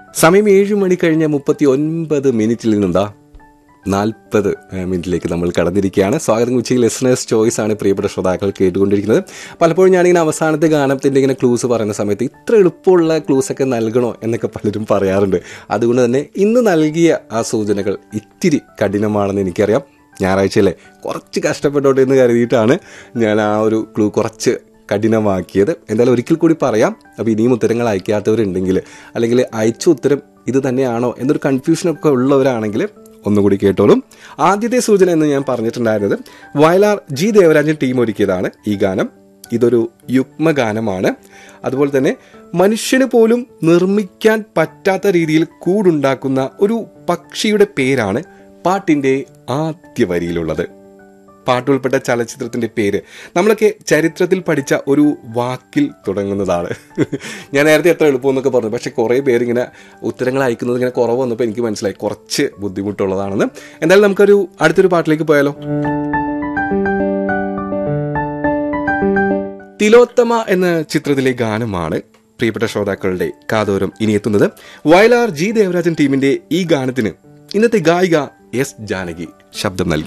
സമയം ഏഴ് മണി കഴിഞ്ഞ മുപ്പത്തി ഒൻപത് മിനിറ്റിൽ നിന്നെന്താ നാൽപ്പത് മിനിറ്റിലേക്ക് നമ്മൾ കടന്നിരിക്കുകയാണ് സ്വാഗതം ഉച്ചി ലിസണേഴ്സ് ചോയ്സ് ആണ് പ്രിയപ്പെട്ട ശ്രോതാക്കൾ കേട്ടുകൊണ്ടിരിക്കുന്നത് പലപ്പോഴും ഞാനിങ്ങനെ അവസാനത്തെ ഗാനത്തിൻ്റെ ഇങ്ങനെ ക്ലൂസ് പറയുന്ന സമയത്ത് ഇത്ര എളുപ്പമുള്ള ക്ലൂസ് ഒക്കെ നൽകണോ എന്നൊക്കെ പലരും പറയാറുണ്ട് അതുകൊണ്ട് തന്നെ ഇന്ന് നൽകിയ ആ സൂചനകൾ ഇത്തിരി കഠിനമാണെന്ന് എനിക്കറിയാം ഞായറാഴ്ചയല്ലേ കുറച്ച് കഷ്ടപ്പെട്ടോട്ടെ എന്ന് കരുതിയിട്ടാണ് ഞാൻ ആ ഒരു ക്ലൂ കുറച്ച് കഠിനമാക്കിയത് എന്തായാലും ഒരിക്കൽ കൂടി പറയാം അപ്പോൾ ഇനിയും ഉത്തരങ്ങൾ അയക്കാത്തവരുണ്ടെങ്കിൽ അല്ലെങ്കിൽ അയച്ച ഉത്തരം ഇത് തന്നെയാണോ എന്നൊരു കൺഫ്യൂഷനൊക്കെ ഉള്ളവരാണെങ്കിൽ ഒന്നുകൂടി കേട്ടോളും ആദ്യത്തെ സൂചന എന്ന് ഞാൻ പറഞ്ഞിട്ടുണ്ടായിരുന്നത് വയലാർ ജി ദേവരാജൻ ടീം ഒരുക്കിയതാണ് ഈ ഗാനം ഇതൊരു യുഗ്മഗാനമാണ് അതുപോലെ തന്നെ മനുഷ്യന് പോലും നിർമ്മിക്കാൻ പറ്റാത്ത രീതിയിൽ കൂടുണ്ടാക്കുന്ന ഒരു പക്ഷിയുടെ പേരാണ് പാട്ടിൻ്റെ ആദ്യ വരിയിലുള്ളത് പാട്ടുൾപ്പെട്ട ചലച്ചിത്രത്തിന്റെ പേര് നമ്മളൊക്കെ ചരിത്രത്തിൽ പഠിച്ച ഒരു വാക്കിൽ തുടങ്ങുന്നതാണ് ഞാൻ നേരത്തെ എത്ര എളുപ്പമെന്നൊക്കെ പറഞ്ഞു പക്ഷെ കുറേ പേര് ഇങ്ങനെ ഉത്തരങ്ങൾ അയക്കുന്നത് ഇങ്ങനെ കുറവ് വന്നപ്പോൾ എനിക്ക് മനസ്സിലായി കുറച്ച് ബുദ്ധിമുട്ടുള്ളതാണെന്ന് എന്തായാലും നമുക്കൊരു അടുത്തൊരു പാട്ടിലേക്ക് പോയാലോ തിലോത്തമ എന്ന ചിത്രത്തിലെ ഗാനമാണ് പ്രിയപ്പെട്ട ശ്രോതാക്കളുടെ കാതോരം ഇനി എത്തുന്നത് വയലാർ ജി ദേവരാജൻ ടീമിന്റെ ഈ ഗാനത്തിന് ഇന്നത്തെ ഗായിക എസ് ജാനകി ശബ്ദം നൽകി